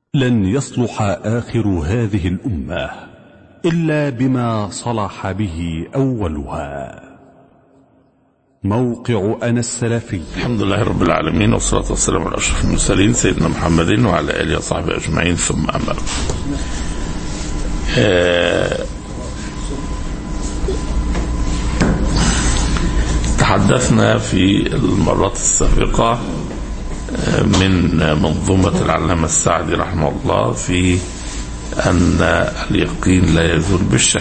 لن يصلح آخر هذه الأمة إلا بما صلح به أولها موقع أنا السلفي الحمد لله رب العالمين والصلاة والسلام على أشرف المرسلين سيدنا محمد وعلى آله وصحبه أجمعين ثم أما بعد. آه، تحدثنا في المرات السابقة آه، من منظومة العلامة السعدي رحمه الله في أن اليقين لا يزول بالشك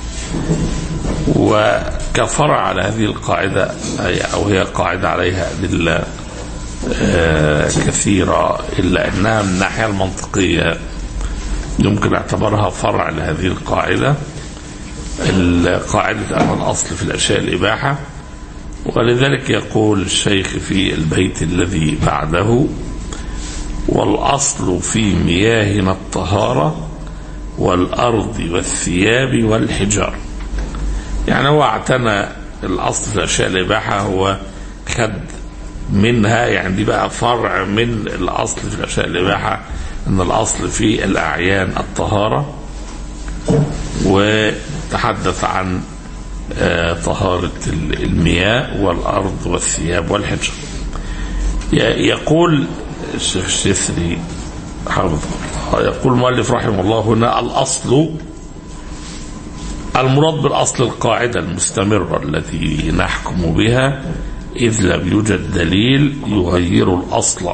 وكفر على هذه القاعدة أي- أو هي قاعدة عليها أدلة آه، كثيرة إلا أنها من الناحية المنطقية يمكن اعتبارها فرع لهذه القاعدة القاعدة أن الأصل في الأشياء الإباحة ولذلك يقول الشيخ في البيت الذي بعده والأصل في مياهنا الطهارة والأرض والثياب والحجار يعني هو اعتنى الأصل في الأشياء الإباحة هو خد منها يعني دي بقى فرع من الأصل في الأشياء الإباحة أن الأصل في الأعيان الطهارة وتحدث عن آه، طهارة ال- المياه والأرض والثياب والحجر ي- يقول الشيخ الشثري حفظه الله يقول المؤلف رحمه الله هنا الأصل المراد بالأصل القاعدة المستمرة التي نحكم بها إذ لم يوجد دليل يغير الأصل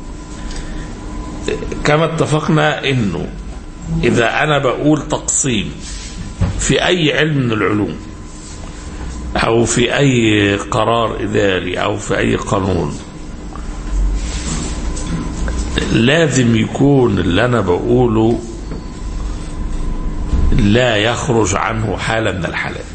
كما اتفقنا أنه إذا أنا بقول تقسيم في أي علم من العلوم أو في أي قرار إداري أو في أي قانون لازم يكون اللي أنا بقوله لا يخرج عنه حالة من الحالات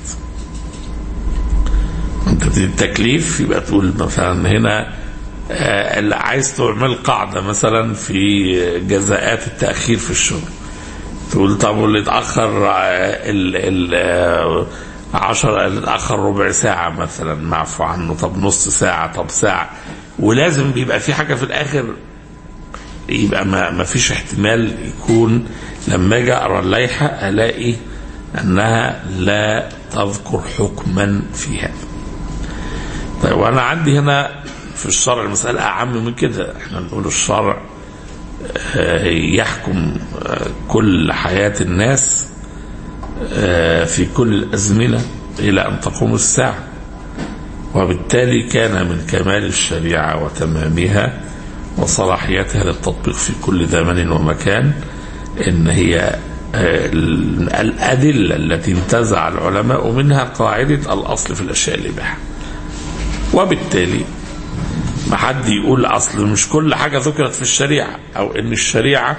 انت بتدي التكليف يبقى تقول مثلا هنا آه، اللي عايز تعمل قاعدة مثلا في جزاءات التأخير في الشغل تقول طب واللي اتأخر آه، ال ال آه، عشر اللي اتأخر ربع ساعة مثلا معفو عنه طب نص ساعة طب ساعة ولازم بيبقى في حاجة في الآخر يبقى ما, ما فيش احتمال يكون لما اجي اقرا اللائحه الاقي انها لا تذكر حكما في هذا. طيب وانا عندي هنا في الشرع المساله اعم من كده احنا نقول الشرع آه، يحكم آه، كل حياه الناس آه، في كل الازمنه الى ان تقوم الساعه. وبالتالي كان من كمال الشريعه وتمامها وصلاحيتها للتطبيق في كل زمن ومكان ان هي آه، ال- الادله التي انتزع العلماء منها قاعده الاصل في الاشياء الاباحه. وبالتالي ما حد يقول اصل مش كل حاجه ذكرت في الشريعه او ان الشريعه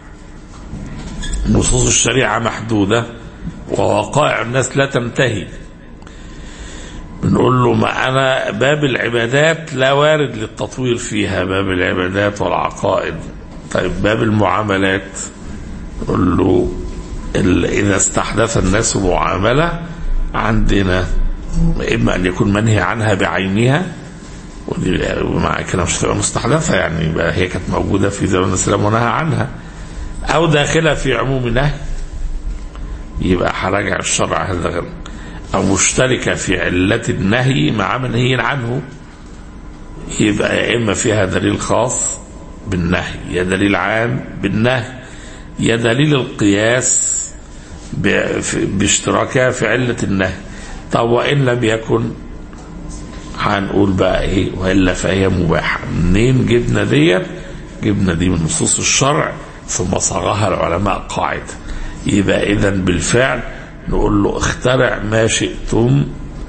نصوص الشريعه محدوده ووقائع الناس لا تنتهي بنقول له ما انا باب العبادات لا وارد للتطوير فيها باب العبادات والعقائد طيب باب المعاملات نقول له ال- اذا استحدث الناس معامله عندنا اما ان يكون منهي عنها بعينها ودي مع كده مش هتبقى مستحدثه يعني يبقى هي كانت موجوده في زمن الاسلام ونهى عنها او داخله في عموم نهي يبقى هراجع الشرع هذا غير أو مشتركة في علة النهي مع منهي عنه يبقى يا إما فيها دليل خاص بالنهي يا دليل عام بالنهي يا دليل القياس ب- في- باشتراكها في علة النهي طب وإن لم يكن هنقول بقى إيه وإلا فهي مباحة منين جبنا ديت جبنا دي من نصوص الشرع ثم صاغها العلماء قاعدة يبقى إذا بالفعل نقول له اخترع ما شئتم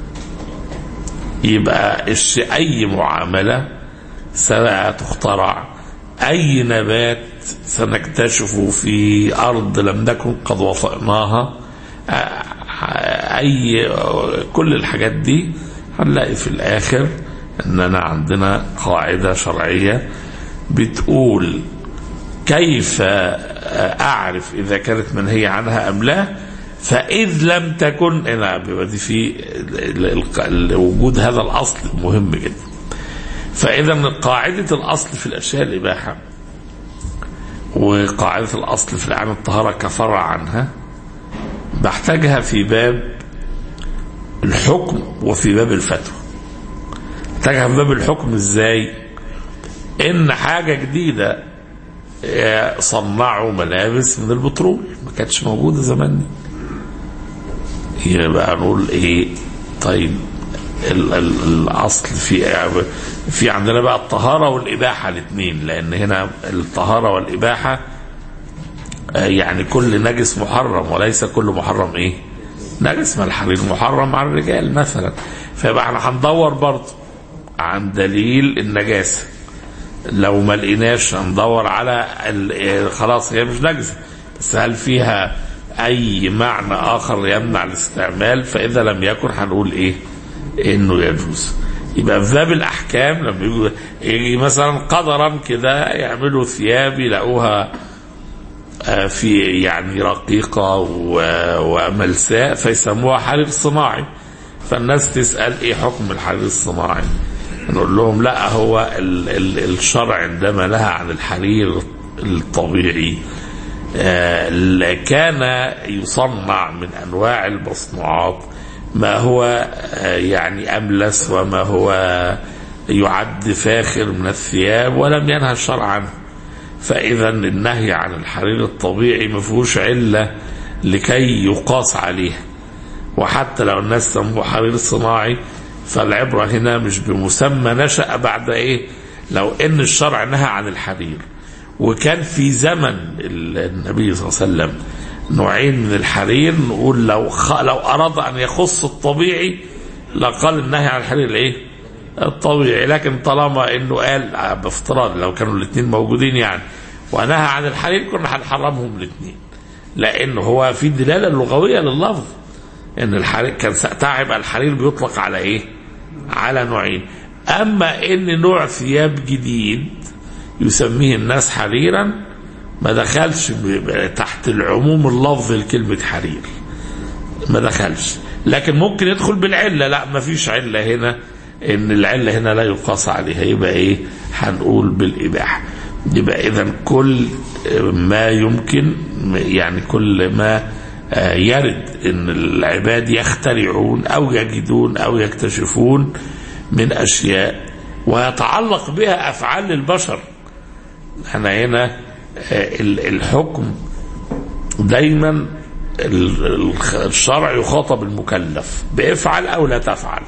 يبقى الش- أي معاملة ستخترع أي نبات سنكتشفه في أرض لم نكن قد وطئناها آه، أي كل الحاجات دي هنلاقي في الآخر أننا عندنا قاعدة شرعية بتقول كيف أعرف إذا كانت منهية عنها أم لا فإذ لم تكن هنا بيبقى دي في ال- ال- ال- وجود هذا الأصل مهم جدا فإذا قاعدة الأصل في الأشياء الإباحة وقاعدة الأصل في الأعيان الطهارة كفرع عنها بحتاجها في باب الحكم وفي باب الفتوى محتاجها في باب الحكم ازاي ان حاجة جديدة آه، صنعوا ملابس من البترول ما كانتش موجودة زمان دي يبقى نقول ايه طيب ال ال الاصل في في عندنا بقى الطهارة والإباحة الاثنين لأن هنا الطهارة والإباحة آه، يعني كل نجس محرم وليس كل محرم ايه نجس ما الحرير محرم على الرجال مثلا فيبقى احنا هندور برضه عن دليل النجاسة لو ما لقيناش هندور على ال- خلاص هي مش نجسة بس هل فيها أي معنى آخر يمنع الاستعمال فإذا لم يكن هنقول إيه إنه يجوز يبقى في باب الأحكام لما يجي, يجي مثلا قدرا كده يعملوا ثياب يلاقوها آه، في يعني رقيقة و- وملساء فيسموها حرير صناعي فالناس تسأل ايه حكم الحرير الصناعي نقول لهم لا هو ال ال الشرع عندما نهى عن الحرير الطبيعي آه، ل- كان يصنع من انواع المصنوعات ما هو آه، يعني املس وما هو يعد فاخر من الثياب ولم ينهى الشرع عنه فاذا النهي عن الحرير الطبيعي ما فيهوش عله لكي يقاس عليه وحتى لو الناس سموه حرير صناعي فالعبرة هنا مش بمسمى نشأ بعد ايه لو ان الشرع نهى عن الحرير وكان في زمن ال- النبي صلى الله عليه وسلم نوعين من الحرير نقول لو خ... لو اراد ان يخص الطبيعي لقال النهي عن الحرير ايه الطبيعي لكن طالما انه قال آه، بافتراض لو كانوا الاثنين موجودين يعني ونهى عن الحرير كنا هنحرمهم الاثنين لان هو في دلاله لغويه لللفظ ان الحرير كان ساعتها يبقى الحرير بيطلق على ايه؟ على نوعين اما ان نوع ثياب جديد يسميه الناس حريرا ما دخلش ب- ب- تحت العموم اللفظ لكلمه حرير ما دخلش لكن ممكن يدخل بالعله لا ما فيش عله هنا ان العله هنا لا يقاس عليها يبقى ايه هنقول بالاباحه يبقى اذا كل ما يمكن يعني كل ما آه، يرد ان العباد يخترعون او يجدون او يكتشفون من اشياء ويتعلق بها افعال البشر احنا هنا آه، ال- الحكم دايما ال- ال- الشرع يخاطب المكلف بافعل او لا تفعل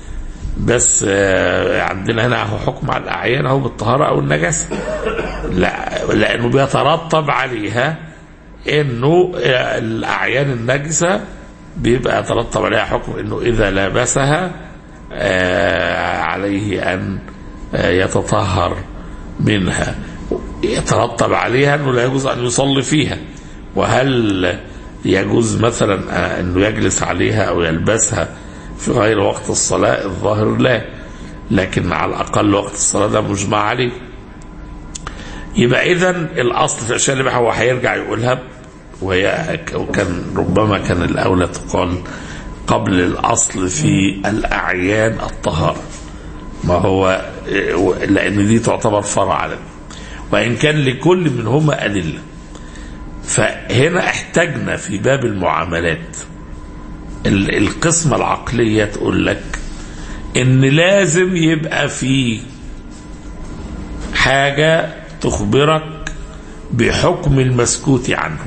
بس آه، عندنا هنا هو حكم على الاعيان اهو بالطهاره او النجاسه لا لانه بيترتب عليها انه آه، الاعيان النجسه بيبقى يترتب عليها حكم انه اذا لابسها آه، عليه ان آه، يتطهر منها يترتب عليها انه لا يجوز ان يصلي فيها وهل يجوز مثلا آه، انه يجلس عليها او يلبسها في غير وقت الصلاه الظاهر لا لكن على الاقل وقت الصلاه ده مجمع عليه يبقى اذا الاصل في الاشياء اللي هو هيرجع يقولها وهي وكان ربما كان الاولى تقال قبل الاصل في الاعيان الطهاره ما هو لان دي تعتبر فرع على دي. وان كان لكل منهما ادله فهنا احتاجنا في باب المعاملات ال- القسمه العقليه تقول لك ان لازم يبقى في حاجه تخبرك بحكم المسكوت عنه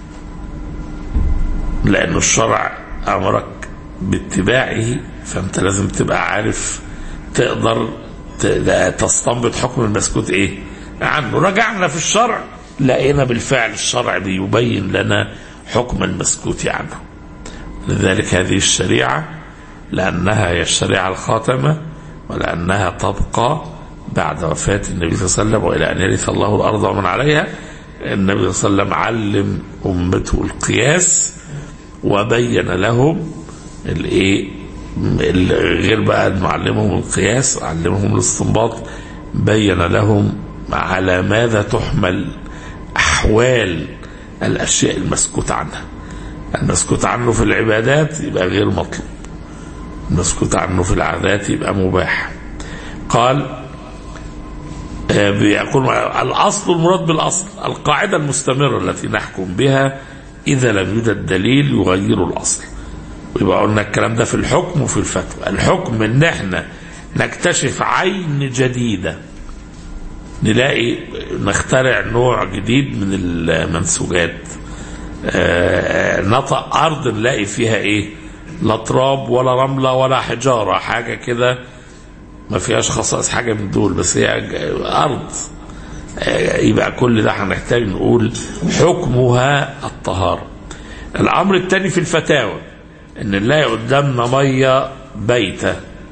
لأن الشرع أمرك باتباعه فأنت لازم تبقى عارف تقدر ت- تستنبط حكم المسكوت إيه عنه رجعنا في الشرع لقينا بالفعل الشرع بيبين لنا حكم المسكوت عنه لذلك هذه الشريعة لأنها هي الشريعة الخاتمة ولأنها تبقى بعد وفاة النبي صلى الله عليه وسلم وإلى أن يرث الله الأرض ومن عليها النبي صلى الله عليه وسلم علم أمته القياس وبين لهم الايه ال- غير بقى انه علمهم القياس علمهم الاستنباط بين لهم على ماذا تحمل احوال الاشياء المسكوت عنها المسكوت عنه في العبادات يبقى غير مطلوب المسكوت عنه في العادات يبقى مباح قال آه، بيكون الأصل المراد بالأصل القاعدة المستمرة التي نحكم بها إذا لم يوجد دليل يغير الأصل ويبقى قلنا الكلام ده في الحكم وفي الفتوى الحكم ان احنا نكتشف عين جديدة نلاقي نخترع نوع جديد من المنسوجات آه، نطق أرض نلاقي فيها إيه لا تراب ولا رملة ولا حجارة حاجة كده ما فيهاش خصائص حاجة من دول بس هي ج- أرض آه، يبقى كل ده هنحتاج نقول حكمها الطهارة الأمر الثاني في الفتاوى إن نلاقي قدامنا مية بيتة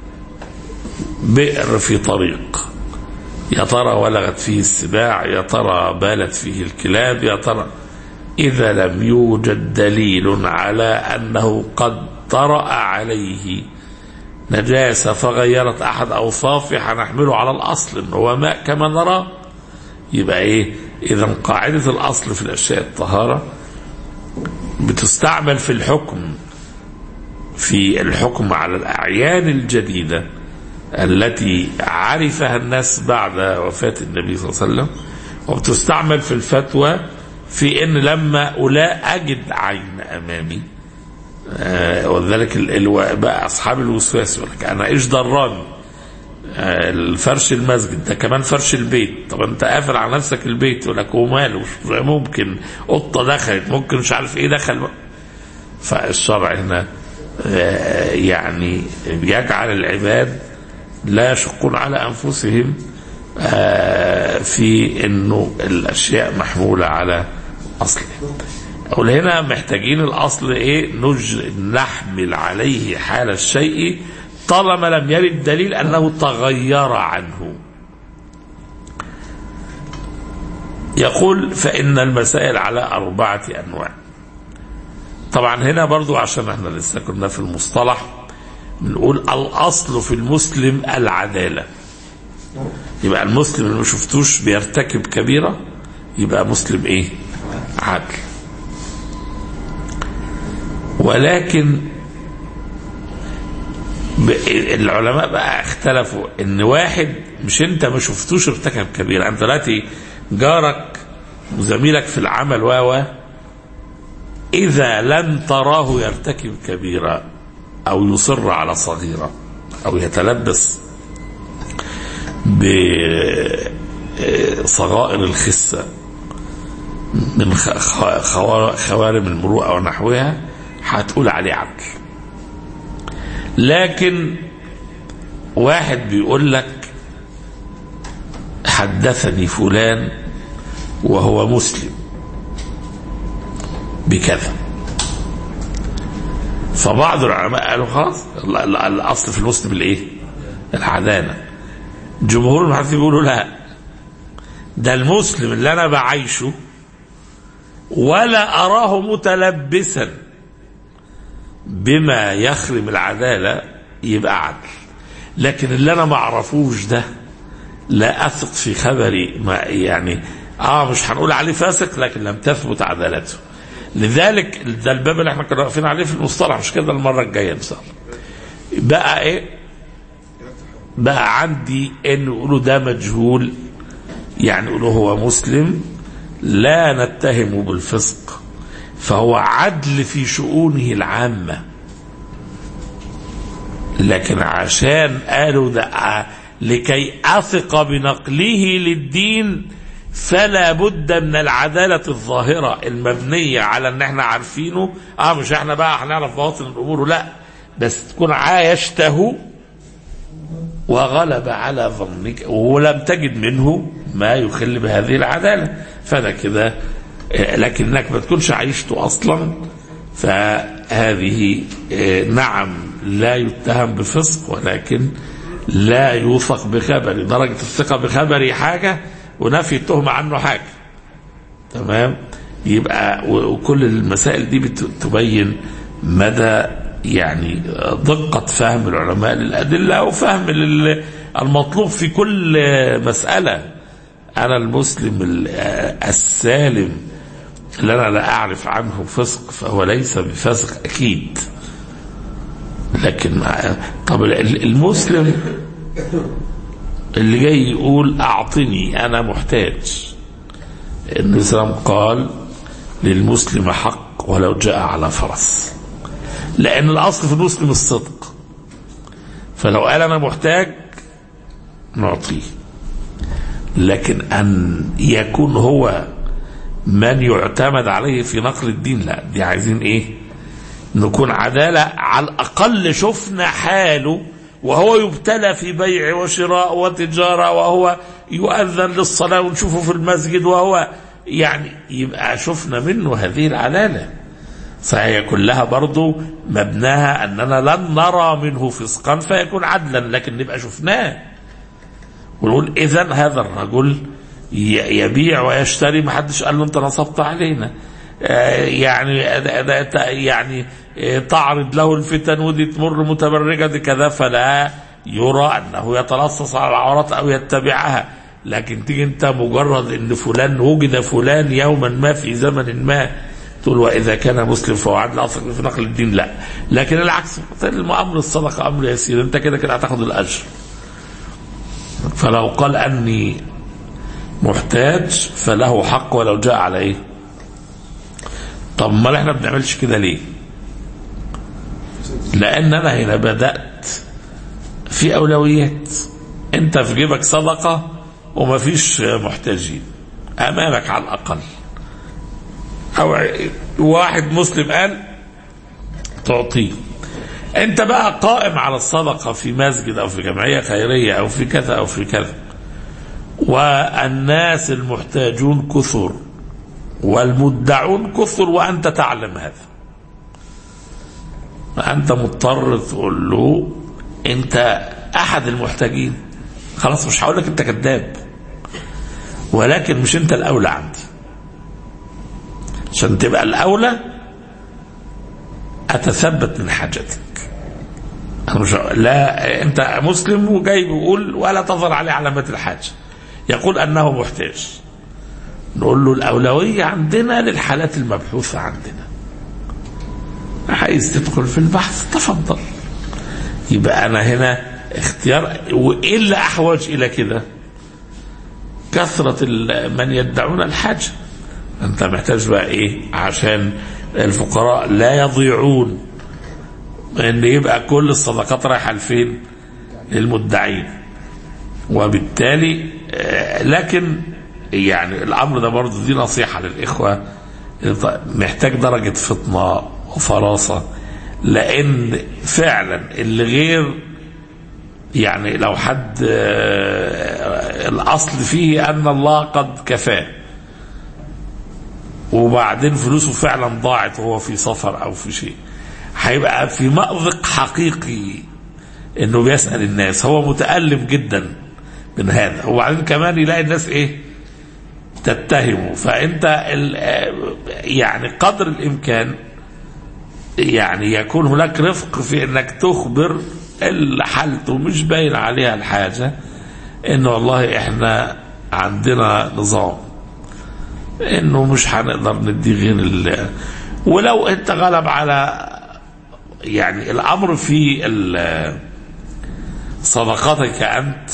بئر في طريق يا ترى ولغت فيه السباع يا ترى بالت فيه الكلاب يا ترى إذا لم يوجد دليل على أنه قد طرأ عليه نجاسة فغيرت أحد أوصافه هنحمله على الأصل إن هو ماء كما نرى يبقى إيه إذا قاعدة الأصل في الأشياء الطهارة بتستعمل في الحكم في الحكم على الأعيان الجديدة التي عرفها الناس بعد وفاة النبي صلى الله عليه وسلم وبتستعمل في الفتوى في ان لما لا اجد عين امامي آه ولذلك ال- ال- بقى اصحاب الوسواس يقول لك انا ايش ضراني آه الفرش المسجد ده كمان فرش البيت طب انت قافل على نفسك البيت يقول لك وماله مش ممكن قطه دخلت ممكن مش عارف ايه دخل فالشرع هنا آه يعني يجعل العباد لا يشقون على انفسهم آه، في انه الاشياء محموله على اصلها أقول هنا محتاجين الاصل ايه نج... نحمل عليه حال الشيء طالما لم يرد دليل انه تغير عنه يقول فان المسائل على اربعه انواع طبعا هنا برضو عشان احنا لسه كنا في المصطلح بنقول الاصل في المسلم العداله يبقى المسلم اللي ما شفتوش بيرتكب كبيره يبقى مسلم ايه عدل ولكن ب- العلماء بقى اختلفوا ان واحد مش انت ما شفتوش ارتكب كبيره انت دلوقتي جارك وزميلك في العمل و و اذا لم تراه يرتكب كبيره او يصر على صغيره او يتلبس بصغائر الخسه من خ- خ- خوار- خوارم المروءه ونحوها هتقول عليه عدل لكن واحد بيقول لك حدثني فلان وهو مسلم بكذا فبعض العلماء قالوا خلاص ال- ال- الاصل في المسلم الايه؟ العداله جمهور المحدثين بيقولوا لا ده المسلم اللي انا بعيشه ولا اراه متلبسا بما يخرم العداله يبقى عدل لكن اللي انا ما اعرفوش ده لا اثق في خبري ما يعني اه مش هنقول عليه فاسق لكن لم تثبت عدالته لذلك ده الباب اللي احنا كنا واقفين عليه في المصطلح مش كده المره الجايه ان شاء الله بقى ايه بقى عندي ان يقولوا ده مجهول يعني يقولوا هو مسلم لا نتهمه بالفسق فهو عدل في شؤونه العامة لكن عشان قالوا ده لكي أثق بنقله للدين فلا بد من العدالة الظاهرة المبنية على ان احنا عارفينه اه مش احنا بقى هنعرف باطن الامور لا بس تكون عايشته وغلب على ظنك ولم تجد منه ما يخل بهذه العدالة فده كده آه، لكنك ما تكونش عيشته أصلا فهذه آه، نعم لا يتهم بفسق ولكن لا يوثق بخبره درجة الثقة بخبره حاجة ونفي التهمة عنه حاجة تمام يبقى و- وكل المسائل دي بتبين مدى يعني دقة فهم العلماء للأدلة وفهم لل- المطلوب في كل مسألة أنا المسلم ال- السالم اللي أنا لا أعرف عنه فسق فهو ليس بفاسق أكيد لكن طب ال- المسلم اللي جاي يقول أعطني أنا محتاج النبي صلى الله عليه وسلم قال للمسلم حق ولو جاء على فرس لأن الأصل في المسلم الصدق فلو قال أنا محتاج نعطيه لكن أن يكون هو من يعتمد عليه في نقل الدين لا دي عايزين إيه نكون عدالة على الأقل شفنا حاله وهو يبتلى في بيع وشراء وتجارة وهو يؤذن للصلاة ونشوفه في المسجد وهو يعني يبقى شفنا منه هذه العلالة فهي كلها برضو مبناها أننا لن نرى منه فسقا فيكون عدلا لكن نبقى شفناه ونقول إذا هذا الرجل يبيع ويشتري ما حدش قال له أنت نصبت علينا يعني يعني تعرض له الفتن ودي تمر متبرجة دي كذا فلا يرى أنه يتلصص على العورات أو يتبعها لكن تيجي أنت مجرد أن فلان وجد فلان يوما ما في زمن ما تقول وإذا كان مسلم فهو عدل أصلا في نقل الدين لا لكن العكس أمر الصدقة أمر يسير أنت كده كده هتاخد الأجر فلو قال أني محتاج فله حق ولو جاء على إيه طب ما احنا بنعملش كده ليه لان انا هنا بدات في اولويات انت في جيبك صدقه وما فيش محتاجين امامك على الاقل او واحد مسلم قال تعطيه انت بقى قائم على الصدقه في مسجد او في جمعيه خيريه او في كذا او في كذا والناس المحتاجون كثر والمدعون كثر وأنت تعلم هذا فأنت مضطر تقول له أنت أحد المحتاجين خلاص مش هقول لك أنت كذاب ولكن مش أنت الأولى عندي عشان تبقى الأولى أتثبت من حاجتك أنا مش لا أنت مسلم وجاي بيقول ولا تظهر عليه علامات الحاجة يقول أنه محتاج نقول له الأولوية عندنا للحالات المبحوثة عندنا عايز تدخل في البحث تفضل يبقى أنا هنا اختيار وإيه اللي أحوج إلى كده كثرة من يدعون الحاجة أنت محتاج بقى إيه عشان الفقراء لا يضيعون ان يبقى كل الصدقات رايحه لفين للمدعين وبالتالي لكن يعني الامر ده برضه دي نصيحه للاخوه محتاج درجه فطنه وفراسه لان فعلا اللي غير يعني لو حد الاصل فيه ان الله قد كفاه وبعدين فلوسه فعلا ضاعت وهو في سفر او في شيء هيبقى في مأزق حقيقي انه بيسأل الناس هو متألم جدا من هذا وبعدين كمان يلاقي الناس ايه تتهمه فانت يعني قدر الامكان يعني يكون هناك رفق في انك تخبر اللي حالته مش باين عليها الحاجة انه والله احنا عندنا نظام انه مش هنقدر ندي غير ولو انت غلب على يعني الامر في صدقاتك انت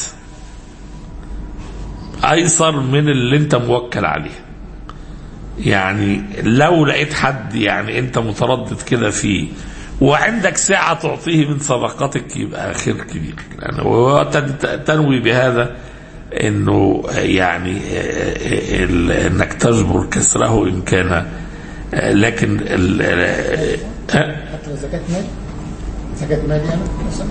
ايسر من اللي انت موكل عليه يعني لو لقيت حد يعني انت متردد كده فيه وعندك ساعة تعطيه من صدقاتك يبقى خير كبير يعني تنوي بهذا انه يعني انك تجبر كسره ان كان لكن حتى زكاة مال زكاة مال يعني مثلا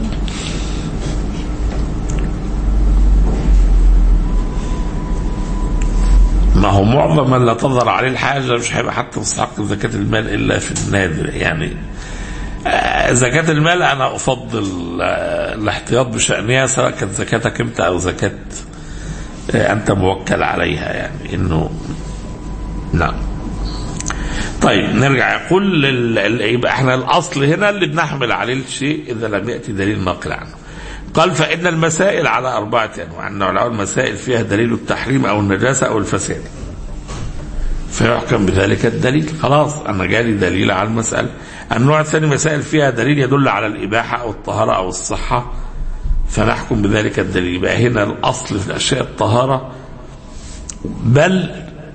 ما هو معظم من لا تظهر عليه الحاجة مش هيبقى حتى مستحق زكاة المال إلا في النادر يعني زكاة المال أنا أفضل الاحتياط بشأنها سواء كانت زكاتك أنت أو زكاة أنت موكل عليها يعني إنه نعم طيب نرجع يقول لل... يبقى احنا الاصل هنا اللي بنحمل عليه الشيء اذا لم ياتي دليل ناقل عنه. قال فان المسائل على اربعه انواع، النوع المسائل فيها دليل التحريم او النجاسه او الفساد. فيحكم بذلك الدليل، خلاص انا جالي دليل على المساله. النوع الثاني مسائل فيها دليل يدل على الاباحه او الطهاره او الصحه فنحكم بذلك الدليل يبقى هنا الأصل في الأشياء الطهارة بل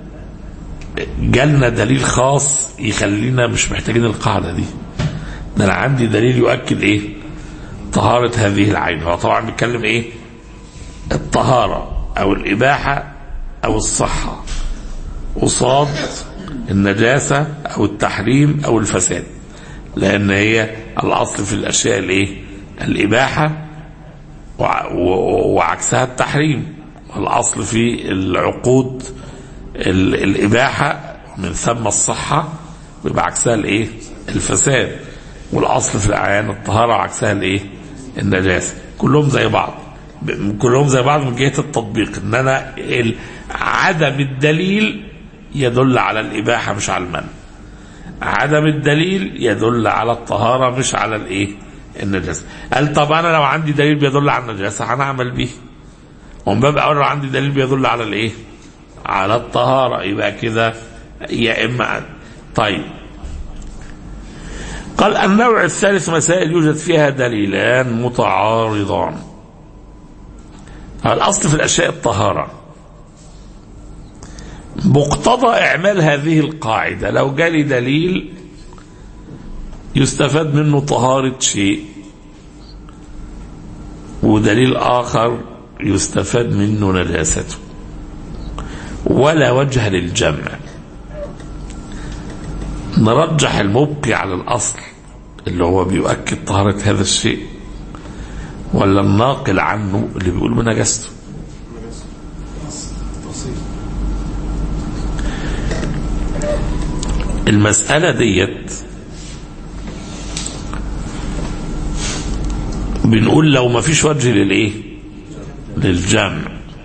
جالنا دليل خاص يخلينا مش محتاجين القاعدة دي ده أنا عندي دليل يؤكد إيه طهارة هذه العين هو طبعا بيتكلم إيه الطهارة أو الإباحة أو الصحة قصاد النجاسة أو التحريم أو الفساد لأن هي الأصل في الأشياء الإيه الإباحة وع- و- وعكسها التحريم الأصل في العقود ال- الإباحة من ثم الصحة ويبقى عكسها الإيه الفساد والأصل في الأعيان الطهارة وعكسها الإيه النجاسة كلهم زي بعض ب- كلهم زي بعض من جهة التطبيق إن أنا ال- عدم الدليل يدل على الإباحة مش على المنع عدم الدليل يدل على الطهارة مش على الإيه النجاسة قال طب أنا لو عندي دليل بيدل على النجاسة هنعمل به ومن باب أول لو عندي دليل بيدل على الإيه على الطهارة يبقى كده يا إما طيب قال النوع الثالث مسائل يوجد فيها دليلان متعارضان الأصل في الأشياء الطهارة مقتضى إعمال هذه القاعدة لو جالي دليل يستفاد منه طهارة شيء ودليل آخر يستفاد منه نجاسته ولا وجه للجمع نرجح المبقي على الأصل اللي هو بيؤكد طهارة هذا الشيء ولا الناقل عنه اللي بيقول بنجاسته المسألة ديت بنقول لو ما فيش وجه للايه للجمع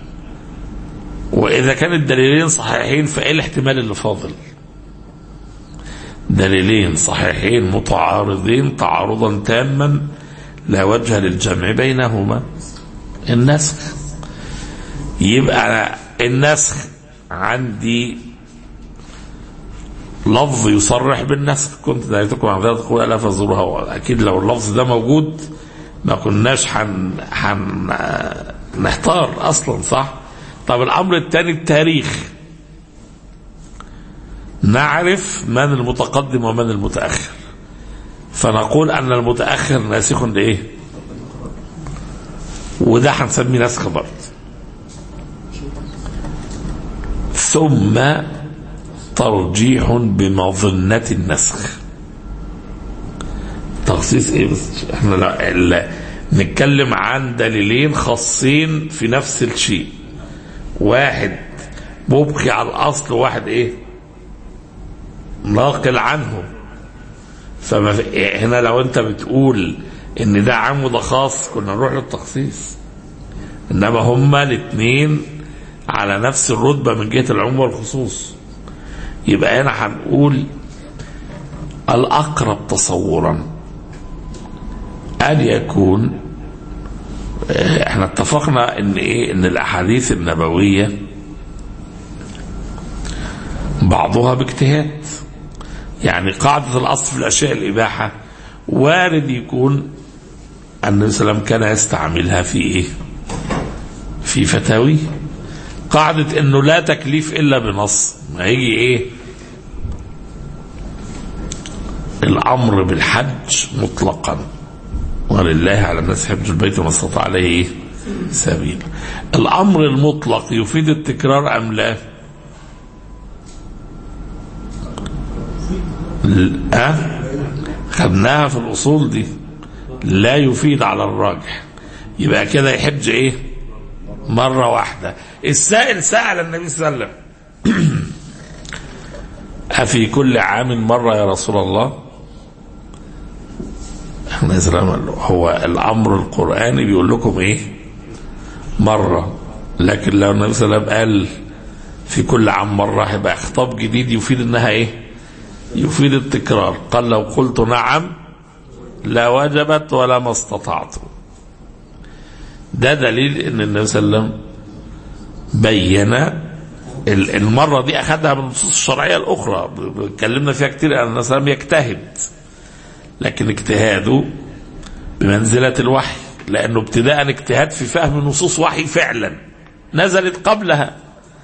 واذا كان الدليلين صحيحين فايه الاحتمال اللي فاضل دليلين صحيحين متعارضين تعارضا تاما لا وجه للجمع بينهما النسخ يبقى النسخ عندي لفظ يصرح بالنسخ كنت نهيتكم عن ذلك تقول الا فزورها اكيد لو اللفظ ده موجود ما كناش حن, حن نحتار اصلا صح طب الامر الثاني التاريخ نعرف من المتقدم ومن المتاخر فنقول ان المتاخر ناسخ لايه وده هنسميه نسخ برضه ثم ترجيح بمظنة النسخ تخصيص ايه بس احنا لا, لا نتكلم عن دليلين خاصين في نفس الشيء واحد مبقي على الاصل وواحد ايه ناقل عنه فما في هنا لو انت بتقول ان ده عام وده خاص كنا نروح للتخصيص انما هما الاثنين على نفس الرتبه من جهه العموم والخصوص يبقى هنا هنقول الأقرب تصورا أن يكون احنا اتفقنا ان ايه ان الاحاديث النبوية بعضها باجتهاد يعني قاعدة الاصل في الاشياء الاباحة وارد يكون ان النبي صلى الله عليه وسلم كان يستعملها في ايه في فتاويه قاعدة انه لا تكليف الا بنص ما يجي ايه الامر بالحج مطلقا ولله على الناس حج البيت ما استطاع عليه ايه سبيل الامر المطلق يفيد التكرار ام لا أه؟ خدناها في الاصول دي لا يفيد على الراجح يبقى كده يحج ايه مرة واحدة السائل سأل النبي صلى الله عليه وسلم أفي كل عام مرة يا رسول الله احنا هو الأمر القرآني بيقول لكم إيه مرة لكن لو النبي صلى الله عليه وسلم قال في كل عام مرة هيبقى خطاب جديد يفيد إنها إيه يفيد التكرار قال لو قلت نعم لا وجبت ولا ما استطعت ده دليل ان النبي صلى الله عليه وسلم بين المره دي اخذها من النصوص الشرعيه الاخرى اتكلمنا فيها كتير ان النبي صلى الله عليه وسلم يجتهد لكن اجتهاده بمنزله الوحي لأنه ابتداء اجتهاد في فهم نصوص وحي فعلا نزلت قبلها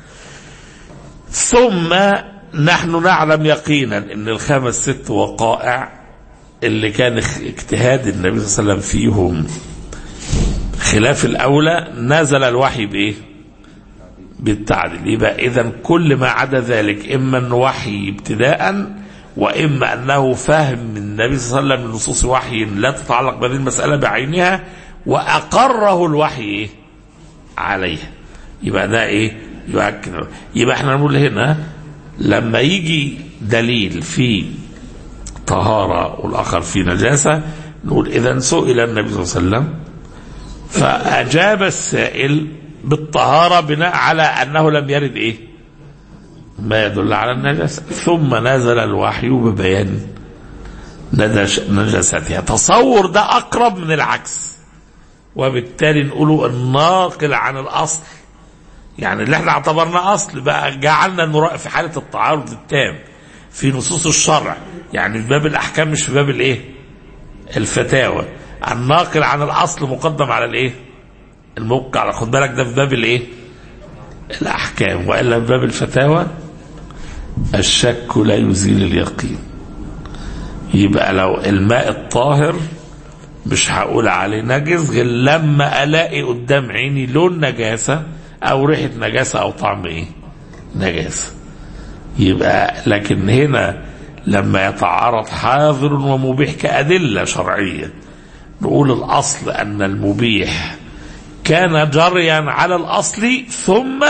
ثم نحن نعلم يقينا ان الخمس ست وقائع اللي كان اخ- اجتهاد النبي صلى الله عليه وسلم فيهم خلاف الاولى نزل الوحي بايه؟ بالتعديل يبقى اذا كل ما عدا ذلك اما انه وحي ابتداء واما انه فهم من النبي صلى الله عليه وسلم من نصوص وحي لا تتعلق بهذه المساله بعينها واقره الوحي ايه؟ عليها يبقى ده ايه يؤكد يبقى احنا نقول هنا لما يجي دليل في طهارة والآخر في نجاسة نقول إذا سئل النبي صلى الله عليه وسلم فأجاب السائل بالطهارة بناء على أنه لم يرد إيه ما يدل على النجاسة ثم نزل الوحي ببيان ندش- نجاستها تصور ده أقرب من العكس وبالتالي نقوله الناقل عن الأصل يعني اللي احنا اعتبرناه أصل بقى جعلنا نرا- في حالة التعارض التام في نصوص الشرع يعني في باب الأحكام مش في باب الإيه الفتاوى الناقل عن الأصل مقدم على الإيه الموقع خد بالك ده في باب الإيه الأحكام وإلا في باب الفتاوى الشك لا يزيل اليقين يبقى لو الماء الطاهر مش هقول عليه نجس غير لما الاقي قدام عيني لون نجاسه او ريحه نجاسه او طعم ايه نجاسه يبقى لكن هنا لما يتعارض حاضر ومبيح كأدلة شرعية نقول الأصل أن المبيح كان جريا على الأصل ثم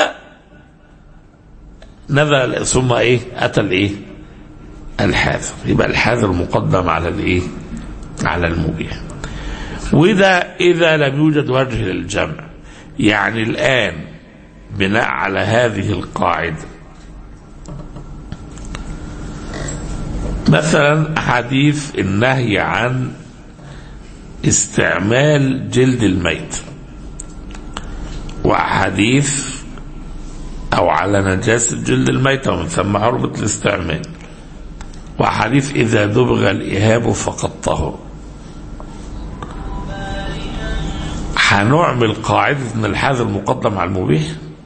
نزل ثم إيه أتى الإيه الحاذر يبقى الحاذر مقدم على الإيه على المبيح وده إذا لم يوجد وجه للجمع يعني الآن بناء على هذه القاعدة مثلا حديث النهي عن استعمال جلد الميت وحديث أو على نجاسة جلد الميت ومن ثم عربة الاستعمال وحديث إذا دبغ الإهاب فقد طهر هنعمل قاعدة ان الحاذر مقدم على المبيح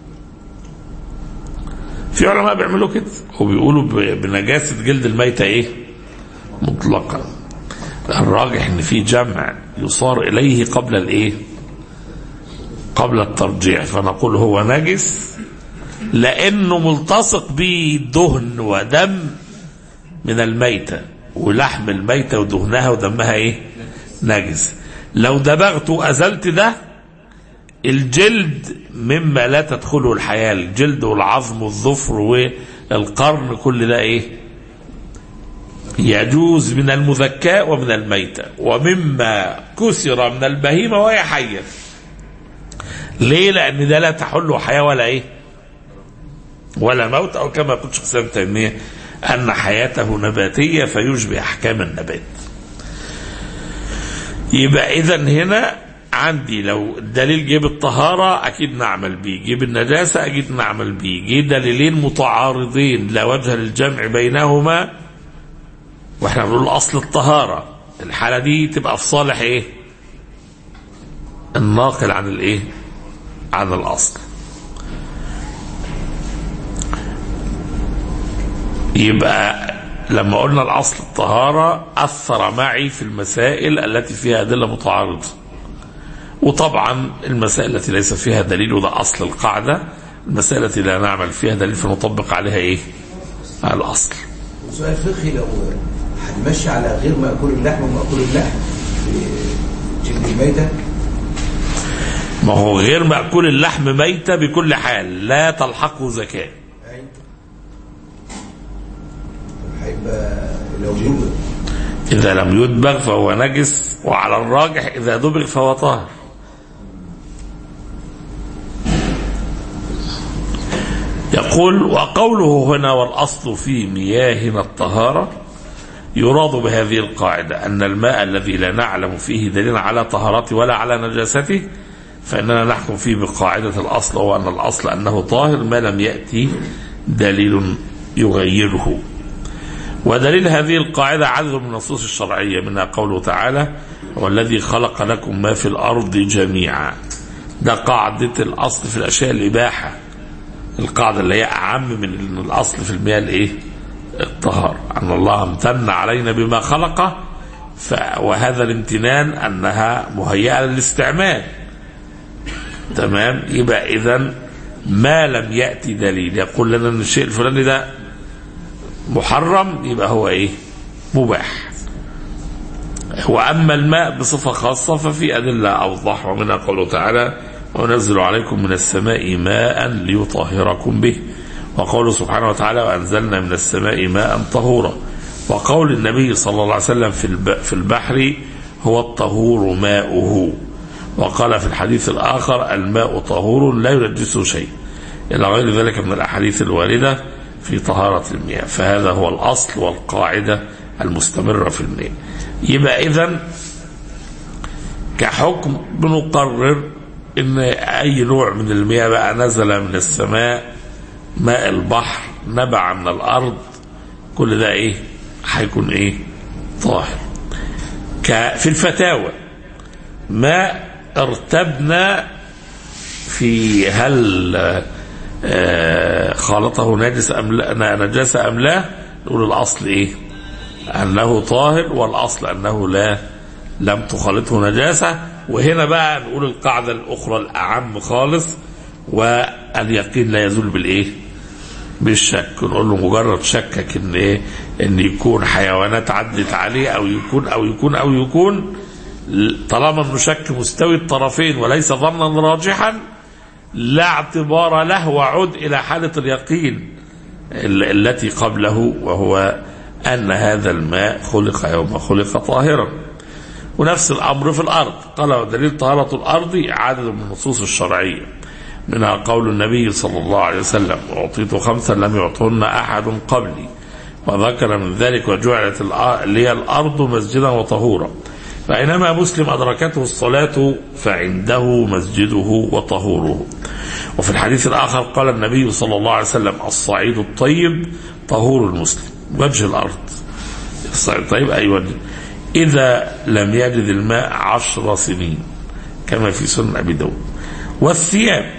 في علماء بيعملوا كده وبيقولوا ب- بنجاسة جلد الميتة ايه مطلقا الراجح ان في جمع يصار اليه قبل الايه قبل الترجيع فنقول هو نجس لانه ملتصق به دهن ودم من الميتة ولحم الميتة ودهنها ودمها ايه نجس لو دبغت وأزلت ده الجلد مما لا تدخله الحياة الجلد والعظم والظفر والقرن كل ده ايه يجوز من المذكاء ومن الميتة ومما كسر من البهيمة وهي حية ليه لأن ده لا تحل حياة ولا ايه ولا موت أو كما قلت شخصيا تيمية أن حياته نباتية فيشبه أحكام النبات يبقى اذا هنا عندي لو الدليل جيب الطهارة أكيد نعمل بيه جيب النجاسة أكيد نعمل بيه جيب دليلين متعارضين لا وجه للجمع بينهما واحنا بنقول أصل الطهارة الحالة دي تبقى في صالح ايه الناقل عن الايه عن الأصل يبقى لما قلنا الأصل الطهارة أثر معي في المسائل التي فيها أدلة متعارضة وطبعا المسائل التي ليس فيها دليل وده أصل القاعدة المسائل التي لا نعمل فيها دليل فنطبق عليها إيه الأصل سؤال فقهي لو هنمشي على غير مأكول اللحم ومأكول اللحم في جلد الميتة ما هو غير مأكول اللحم ميتة بكل حال لا تلحقه زكاة أيوة. هيبقى لو يوجد إذا لم يدبغ فهو نجس وعلى الراجح إذا دبغ فهو طاهر يقول وقوله هنا والأصل في مياهنا الطهارة يراد بهذه القاعدة أن الماء الذي لا نعلم فيه دليل على طهارته ولا على نجاسته فإننا نحكم فيه بقاعدة الأصل وهو أن الأصل أنه طاهر ما لم يأتي دليل يغيره ودليل هذه القاعدة عدد من النصوص الشرعية منها قوله تعالى هو الذي خلق لكم ما في الأرض جميعا ده قاعدة الأصل في الأشياء الإباحة القاعدة اللي هي أعم من إن الأصل في المياه الإيه الطهارة أن الله امتن علينا بما خلقه ف... وهذا الامتنان أنها مهيئة للاستعمال تمام يبقى إذا ما لم يأتي دليل يقول لنا أن الشيء الفلاني ده محرم يبقى هو إيه مباح وأما الماء بصفة خاصة ففي أدلة أوضح ومنها قوله تعالى ونزل عليكم من السماء ماء ليطهركم به وقوله سبحانه وتعالى وأنزلنا من السماء ماء طهورا وقول النبي صلى الله عليه وسلم في الب- في البحر هو الطهور ماؤه وقال في الحديث الآخر الماء طهور لا ينجسه شيء إلى غير ذلك من الأحاديث الواردة في طهارة المياه فهذا هو الأصل والقاعدة المستمرة في المياه يبقى إذن كحكم بنقرر ان اي نوع من المياه بقى نزل من السماء ماء البحر نبع من الارض كل ده ايه هيكون ايه طاهر ك- في الفتاوى ما ارتبنا في هل آه، خالطه نجس ام لا نجاسه ام لا نقول الاصل ايه انه طاهر والاصل انه لا لم تخالطه نجاسه وهنا بقى نقول القاعده الاخرى الاعم خالص واليقين لا يزول بالايه بالشك نقول له مجرد شكك ان ايه ان يكون حيوانات عدت عليه او يكون او يكون او يكون طالما انه شك مستوي الطرفين وليس ظنا راجحا لا اعتبار له وعد الى حاله اليقين ال- التي قبله وهو ان هذا الماء خلق يوم خلق طاهرا ونفس الامر في الارض قال دليل طهاره الارض عدد من النصوص الشرعيه منها قول النبي صلى الله عليه وسلم اعطيت خمسا لم يعطهن احد قبلي وذكر من ذلك وجعلت الأ- لي الارض مسجدا وطهورا فاينما مسلم ادركته الصلاه فعنده مسجده وطهوره وفي الحديث الاخر قال النبي صلى الله عليه وسلم الصعيد الطيب طهور المسلم وجه الارض الصعيد الطيب اي وجه اذا لم يجد الماء عشر سنين كما في سنن ابي داود والثياب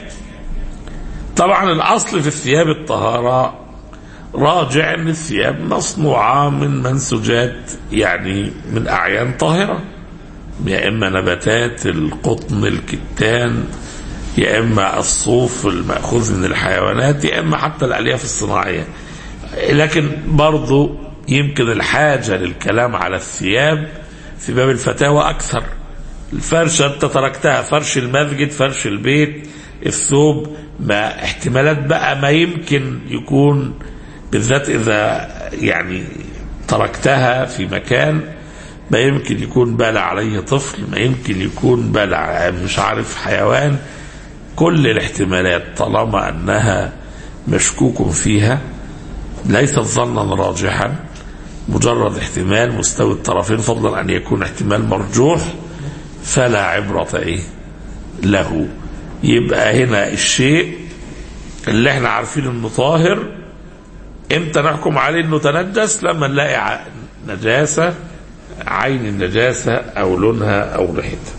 طبعا الاصل في الثياب الطهاره راجع ان الثياب مصنوعه من منسوجات يعني من اعيان طاهره يا اما نباتات القطن الكتان يا اما الصوف الماخوذ من الحيوانات يا اما حتى الالياف الصناعيه لكن برضو يمكن الحاجه للكلام على الثياب في باب الفتاوى اكثر الفرشه انت تركتها فرش المسجد فرش البيت الثوب ما احتمالات بقى ما يمكن يكون بالذات اذا يعني تركتها في مكان ما يمكن يكون بال عليه طفل ما يمكن يكون بال ع- مش عارف حيوان كل الاحتمالات طالما انها مشكوك فيها ليست ظنا راجحا مجرد احتمال مستوي الطرفين فضلا ان يكون احتمال مرجوح فلا عبرة ايه له يبقى هنا الشيء اللي احنا عارفين انه طاهر امتى نحكم عليه انه تنجس لما نلاقي ع- نجاسة عين النجاسة او لونها او ريحتها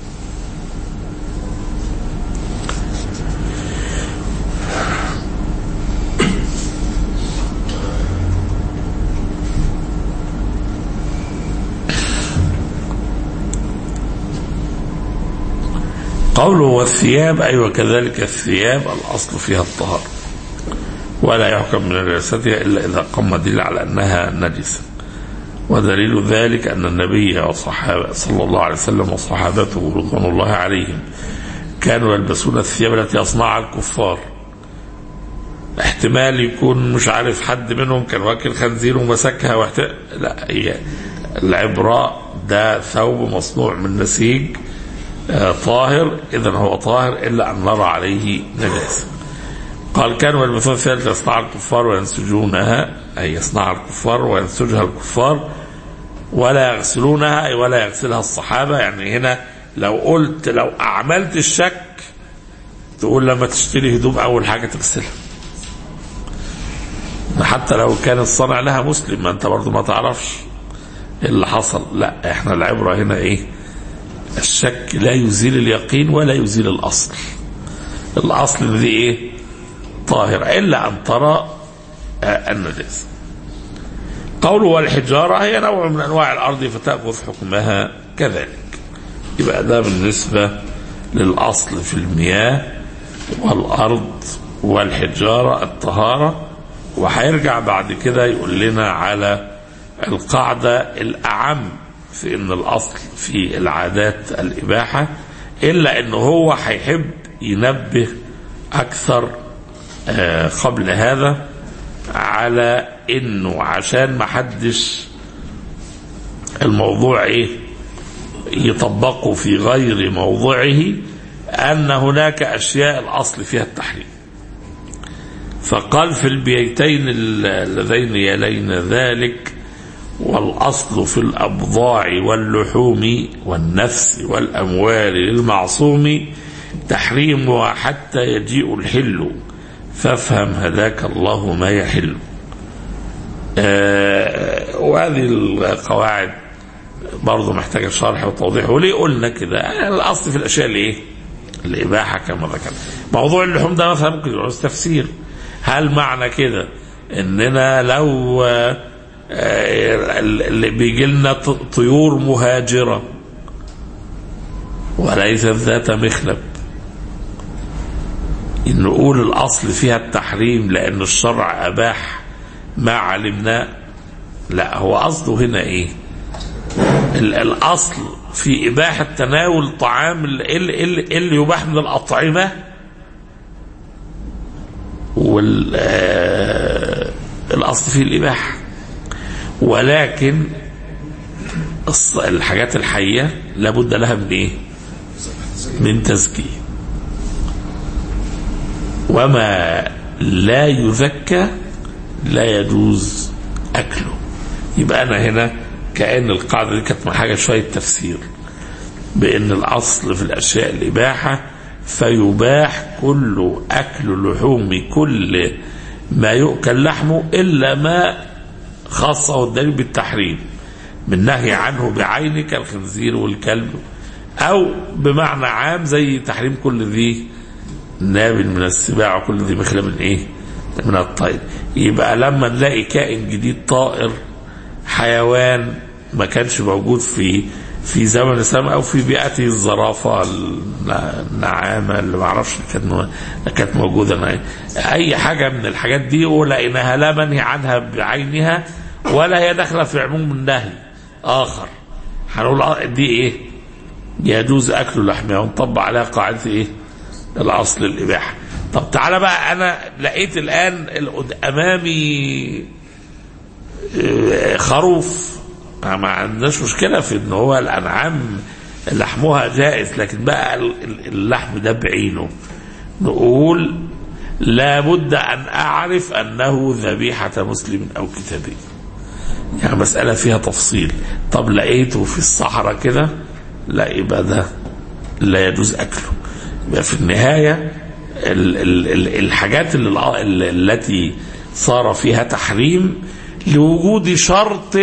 قوله والثياب أي أيوة وكذلك الثياب الأصل فيها الطهارة ولا يحكم من نجاستها إلا إذا قام دليل على أنها نجسة ودليل ذلك أن النبي وصحابة صلى الله عليه وسلم وصحابته رضوان الله عليهم كانوا يلبسون الثياب التي يصنعها الكفار احتمال يكون مش عارف حد منهم كان واكل خنزير ومسكها واحت... لا هي العبرة ده ثوب مصنوع من نسيج آه، طاهر إذا هو طاهر إلا أن نرى عليه نجاسة قال كانوا يلبسون الثياب يصنعها الكفار وينسجونها أي يصنعها الكفار وينسجها الكفار ولا يغسلونها أي ولا يغسلها الصحابة يعني هنا لو قلت لو أعملت الشك تقول لما تشتري هدوم أول حاجة تغسلها حتى لو كان الصانع لها مسلم ما انت برضه ما تعرفش ايه اللي حصل لا احنا العبرة هنا ايه الشك لا يزيل اليقين ولا يزيل الاصل الاصل إن دي ايه طاهرة الا ان ترى آه، النجاسة قوله والحجارة هي نوع من انواع الارض فتأخذ حكمها كذلك يبقى ده بالنسبة للاصل في المياه والارض والحجارة الطهارة وهيرجع بعد كده يقول لنا على القاعدة الأعم في أن الأصل في العادات الإباحة إلا أنه هو هيحب ينبه أكثر آه، قبل هذا على أنه عشان ما حدش الموضوع إيه يطبقه في غير موضعه أن هناك أشياء الأصل فيها التحريم فقال في البيتين اللذين يلين ذلك والأصل في الأبضاع واللحوم والنفس والأموال للمعصوم تحريمها حتى يجيء الحل فافهم هداك الله ما يحل آه وهذه القواعد برضه محتاجة شرح وتوضيح وليه قلنا كده الأصل في الأشياء الإيه الإباحة كما ذكر موضوع اللحوم ده مثلا ممكن يعوز تفسير هل معنى كده اننا لو آه، آه، اللي بيجي لنا ط- طيور مهاجرة وليست ذات مخلب إن نقول الأصل فيها التحريم لأن الشرع أباح ما علمناه لا هو قصده هنا إيه ال- الأصل في إباحة تناول طعام اللي, اللي, اللي يباح من الأطعمة والأصل فيه الإباحة ولكن الص- الحاجات الحية لابد لها من إيه من تزكية وما لا يذكى لا يجوز أكله يبقى أنا هنا كأن القاعدة دي كانت حاجة شوية تفسير بأن الأصل في الأشياء الإباحة فيباح كل أكل لحوم كل ما يؤكل لحمه إلا ما خاصه الدليل بالتحريم من نهي عنه بعينه كالخنزير والكلب أو بمعنى عام زي تحريم كل ذي نابل من السباع وكل ذي مخلب من إيه من الطير يبقى لما نلاقي كائن جديد طائر حيوان ما كانش موجود في في زمن الاسلام او في بيئته الزرافه النعامه اللي ما اعرفش كانت مو- كانت موجوده معي. اي حاجه من الحاجات دي ولقيناها لا منهي عنها بعينها ولا هي داخله في عموم النهي اخر هنقول آه دي ايه؟ يجوز اكل لحمها ونطبق عليها قاعده ايه؟ الاصل الاباحه. طب تعالى بقى انا لقيت الان القد- امامي آه، خروف ما عندناش مشكله في ان هو الانعام لحمها جائز لكن بقى ال- ال- اللحم ده بعينه نقول لابد ان اعرف انه ذبيحه مسلم او كتابي يعني مساله فيها تفصيل طب لقيته في الصحراء كده لا يبقى ده لا يجوز اكله يبقى في النهايه ال ال ال الحاجات اللي الع- ال- التي صار فيها تحريم لوجود شرط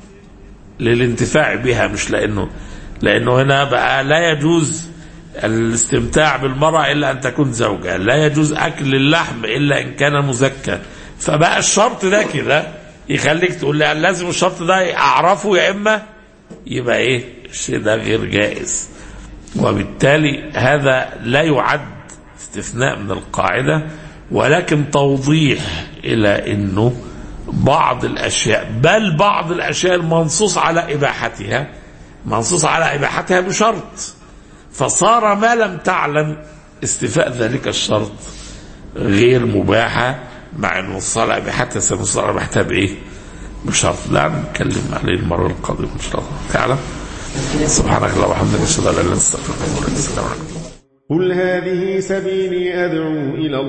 للانتفاع بها مش لانه لانه هنا بقى لا يجوز الاستمتاع بالمرأة إلا أن تكون زوجة لا يجوز أكل اللحم إلا إن كان مزكى فبقى الشرط ده كده يخليك تقول لي لازم الشرط ده أعرفه يا إما يبقى إيه الشيء ده غير جائز وبالتالي هذا لا يعد استثناء من القاعدة ولكن توضيح إلى أنه بعض الأشياء بل بعض الأشياء المنصوص على إباحتها منصوص على إباحتها بشرط فصار ما لم تعلم استيفاء ذلك الشرط غير مباحة مع أنه صار على إباحتها سنص على إباحتها بإيه؟ بشرط لا نتكلم عليه المرة القادمة إن شاء الله تعالى سبحانك اللهم وبحمدك أشهد أن لا إله إلا أنت أستغفرك وأتوب إليك السلام عليكم قل هذه سبيلي أدعو إلى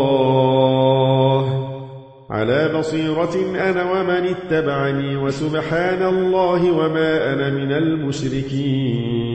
الله على بصيرة أنا ومن اتبعني وسبحان الله وما أنا من المشركين